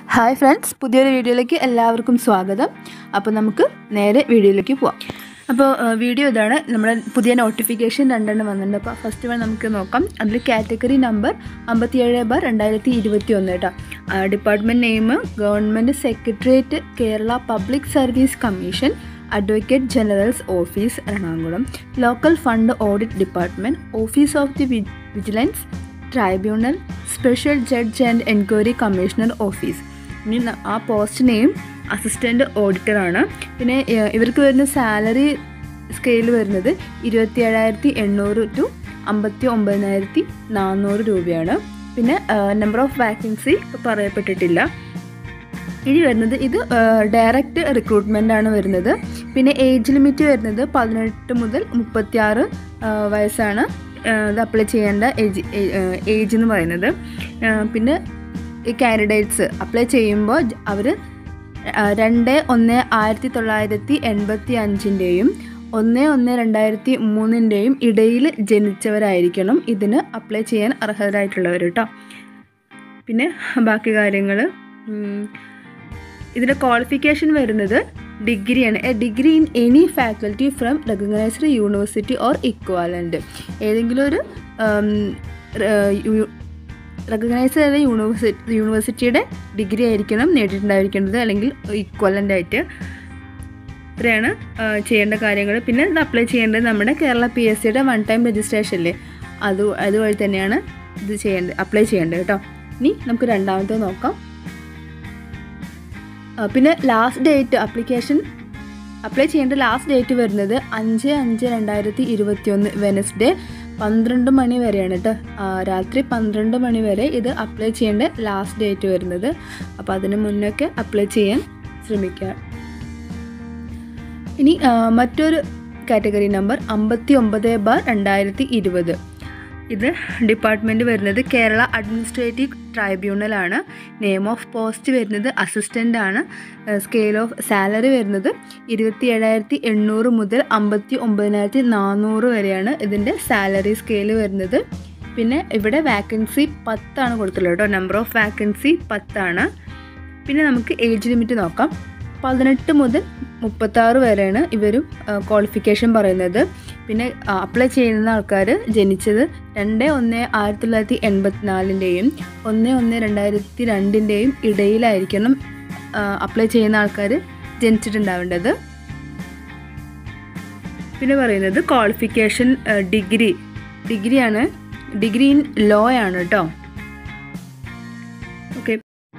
hi friends പുതിയൊരു വീഡിയോയിലേക്ക് എല്ലാവർക്കും സ്വാഗതം അപ്പോൾ നമുക്ക് നേരെ വീഡിയോയിലേക്ക് പോവാം അപ്പോൾ ഏഹ്, വീഡിയോ ഇതാണ് നമ്മുടെ പുതിയ നോട്ടിഫിക്കേഷൻ രണ്ടെണ്ണം വന്നിട്ടുണ്ട് അപ്പോൾ ഫസ്റ്റ് വൺ നമുക്ക് നോക്കാം അതിൽ കാറ്റഗറി നമ്പർ അമ്പത്തിയേഴ് ബാർ രണ്ടായിരത്തി ഇരുപത്തി ഒന്ന് കേട്ടോ department name government secretariat Kerala public service commission advocate generals office Ernakulam local fund audit department office of the vigilance tribunal special judge and enquiry commissioner office ഇനി ന- ആ പോസ്റ്റ് നെയിം അസിസ്റ്റൻറ്റ് ഓഡിറ്ററാണ് പിന്നെ ഏഹ്, ഇവർക്ക് വരുന്ന സാലറി സ്കെയിൽ വരുന്നത് ഇരുപത്തി ഏഴായിരത്തി എണ്ണൂറ് ടു അമ്പത്തി ഒമ്പതിനായിരത്തി നാനൂറ് രൂപയാണ് പിന്നെ നമ്പർ ഓഫ് വാക്കൻസി ഇപ്പോൾ പറയപ്പെട്ടിട്ടില്ല ഇനി വരുന്നത് ഇത് ഡയറക്റ്റ് റിക്രൂട്ട്മെൻ്റ് ആണ് വരുന്നത് പിന്നെ ഏജ് ലിമിറ്റ് വരുന്നത് പതിനെട്ട് മുതൽ മുപ്പത്തിയാറ് വയസ്സാണ് ആ, ഇത് അപ്ലൈ ചെയ്യേണ്ട ഏജ് ഏജ് എന്ന് പറയുന്നത് ആ, പിന്നെ ഈ കാൻഡിഡേറ്റ്സ് അപ്ലൈ ചെയ്യുമ്പോൾ അവർ രണ്ട് ഒന്ന് ആയിരത്തി തൊള്ളായിരത്തി എൺപത്തി അഞ്ചിൻ്റെയും ഒന്ന് ഒന്ന് രണ്ടായിരത്തി മൂന്നിൻ്റെയും ഇടയിൽ ജനിച്ചവരായിരിക്കണം ഇതിന് അപ്ലൈ ചെയ്യാൻ അർഹരായിട്ടുള്ളവർ കേട്ടോ പിന്നെ ബാക്കി കാര്യങ്ങൾ ഇതിൻ്റെ ക്വാളിഫിക്കേഷൻ വരുന്നത് ഡിഗ്രിയാണ് a degree in any faculty from recognised university or equivalent ഏതെങ്കിലും ഒരു റെക്കഗ്നൈസ് ചെയ്ത യൂണിവേഴ്സിറ്റി യൂണിവേഴ്സിറ്റിയുടെ ഡിഗ്രി ആയിരിക്കണം നേടിയിട്ടുണ്ടായിരിക്കേണ്ടത് അല്ലെങ്കിൽ ഇക്വലൻ്റ് ആയിട്ട് ഇത്രയാണ് ആ, ചെയ്യേണ്ട കാര്യങ്ങൾ പിന്നെ ഇത് അപ്ലൈ ചെയ്യേണ്ടത് നമ്മുടെ കേരള പി എസ് സിയുടെ വൺ ടൈം രജിസ്ട്രേഷനില്ലേ അത് അതുവഴി തന്നെയാണ് ഇത് ചെയ്യേണ്ടത് അപ്ലൈ ചെയ്യേണ്ടത് കേട്ടോ ഇനി നമുക്ക് രണ്ടാമത്തെ നോക്കാം ആ, പിന്നെ ലാസ്റ്റ് ഡേറ്റ് അപ്ലിക്കേഷൻ അപ്ലൈ ചെയ്യേണ്ട ലാസ്റ്റ് ഡേറ്റ് വരുന്നത് അഞ്ച് അഞ്ച് രണ്ടായിരത്തി ഇരുപത്തി ഒന്ന് വെനസ്ഡേ പന്ത്രണ്ട് മണി വരെയാണ് കേട്ടോ ആ, രാത്രി പന്ത്രണ്ട് മണി വരെ ഇത് അപ്ലൈ ചെയ്യേണ്ട ലാസ്റ്റ് ഡേറ്റ് വരുന്നത് അപ്പോൾ അതിന് മുന്നൊക്കെ അപ്ലൈ ചെയ്യാൻ ശ്രമിക്കുക ഇനി ആ, മറ്റൊരു കാറ്റഗറി നമ്പർ അമ്പത്തി ഒമ്പത് ബാർ രണ്ടായിരത്തി ഇരുപത് ഇത് ഡിപ്പാർട്ട്മെൻറ്റ് വരുന്നത് കേരള അഡ്മിനിസ്ട്രേറ്റീവ് ട്രൈബ്യൂണലാണ് നെയിം ഓഫ് പോസ്റ്റ് വരുന്നത് അസിസ്റ്റൻ്റ് ആണ് സ്കെയിൽ ഓഫ് സാലറി വരുന്നത് ഇരുപത്തി ഏഴായിരത്തി എണ്ണൂറ് മുതൽ അമ്പത്തി ഒമ്പതിനായിരത്തി നാനൂറ് വരെയാണ് ഇതിൻ്റെ സാലറി സ്കെയിൽ വരുന്നത് പിന്നെ ഇവിടെ വാക്കൻസി പത്താണ് കൊടുത്തുള്ളത് കേട്ടോ നമ്പർ ഓഫ് വാക്കൻസി പത്താണ് പിന്നെ നമുക്ക് ഏജ് ലിമിറ്റ് നോക്കാം പതിനെട്ട് മുതൽ മുപ്പത്താറ് വരെയാണ് ഇവരും ക്വാളിഫിക്കേഷൻ പറയുന്നത് പിന്നെ അപ്ലൈ ചെയ്യുന്ന ആൾക്കാർ ജനിച്ചത് രണ്ട് ഒന്ന് ആയിരത്തി തൊള്ളായിരത്തി എൺപത്തിനാലിൻ്റെയും ഒന്ന് ഒന്ന് രണ്ടായിരത്തി രണ്ടിൻ്റെയും ഇടയിലായിരിക്കണം അപ്ലൈ ചെയ്യുന്ന ആൾക്കാർ ജനിച്ചിട്ടുണ്ടാവേണ്ടത് പിന്നെ പറയുന്നത് ക്വാളിഫിക്കേഷൻ ഡിഗ്രി ഡിഗ്രിയാണ് ഡിഗ്രി ഇൻ ലോ ആണ് കേട്ടോ ഓക്കെ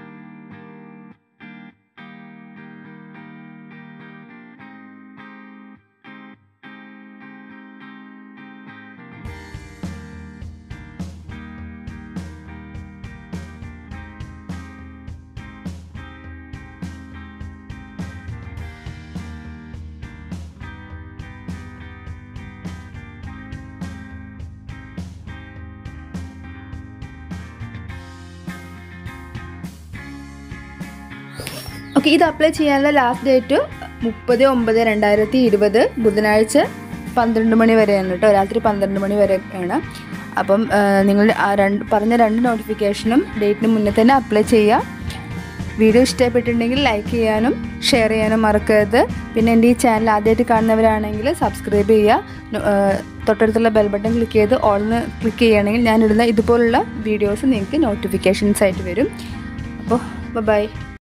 ഓക്കെ ഇത് അപ്ലൈ ചെയ്യാനുള്ള ലാസ്റ്റ് ഡേറ്റ് മുപ്പത് ഒമ്പത് രണ്ടായിരത്തി ഇരുപത് ബുധനാഴ്ച പന്ത്രണ്ട് മണി വരെയാണ് കേട്ടോ രാത്രി പന്ത്രണ്ട് മണി വരെയാണ് അപ്പം ആ, നിങ്ങൾ ആ രണ്ട് പറഞ്ഞ രണ്ട് നോട്ടിഫിക്കേഷനും ഡേറ്റിന് മുന്നേ തന്നെ അപ്ലൈ ചെയ്യുക വീഡിയോ ഇഷ്ടപ്പെട്ടിട്ടുണ്ടെങ്കിൽ ലൈക്ക് ചെയ്യാനും ഷെയർ ചെയ്യാനും മറക്കരുത് പിന്നെ എൻ്റെ ഈ ചാനൽ ആദ്യമായിട്ട് കാണുന്നവരാണെങ്കിൽ സബ്സ്ക്രൈബ് ചെയ്യുക നോ- ആ, തൊട്ടടുത്തുള്ള ബെൽ ബട്ടൺ ക്ലിക്ക് ചെയ്ത് ഓൾന്ന് ക്ലിക്ക് ചെയ്യുകയാണെങ്കിൽ ഞാനിടുന്ന ഇതുപോലുള്ള വീഡിയോസ് നിങ്ങൾക്ക് നോട്ടിഫിക്കേഷൻസ് ആയിട്ട് വരും അപ്പോൾ ബൈ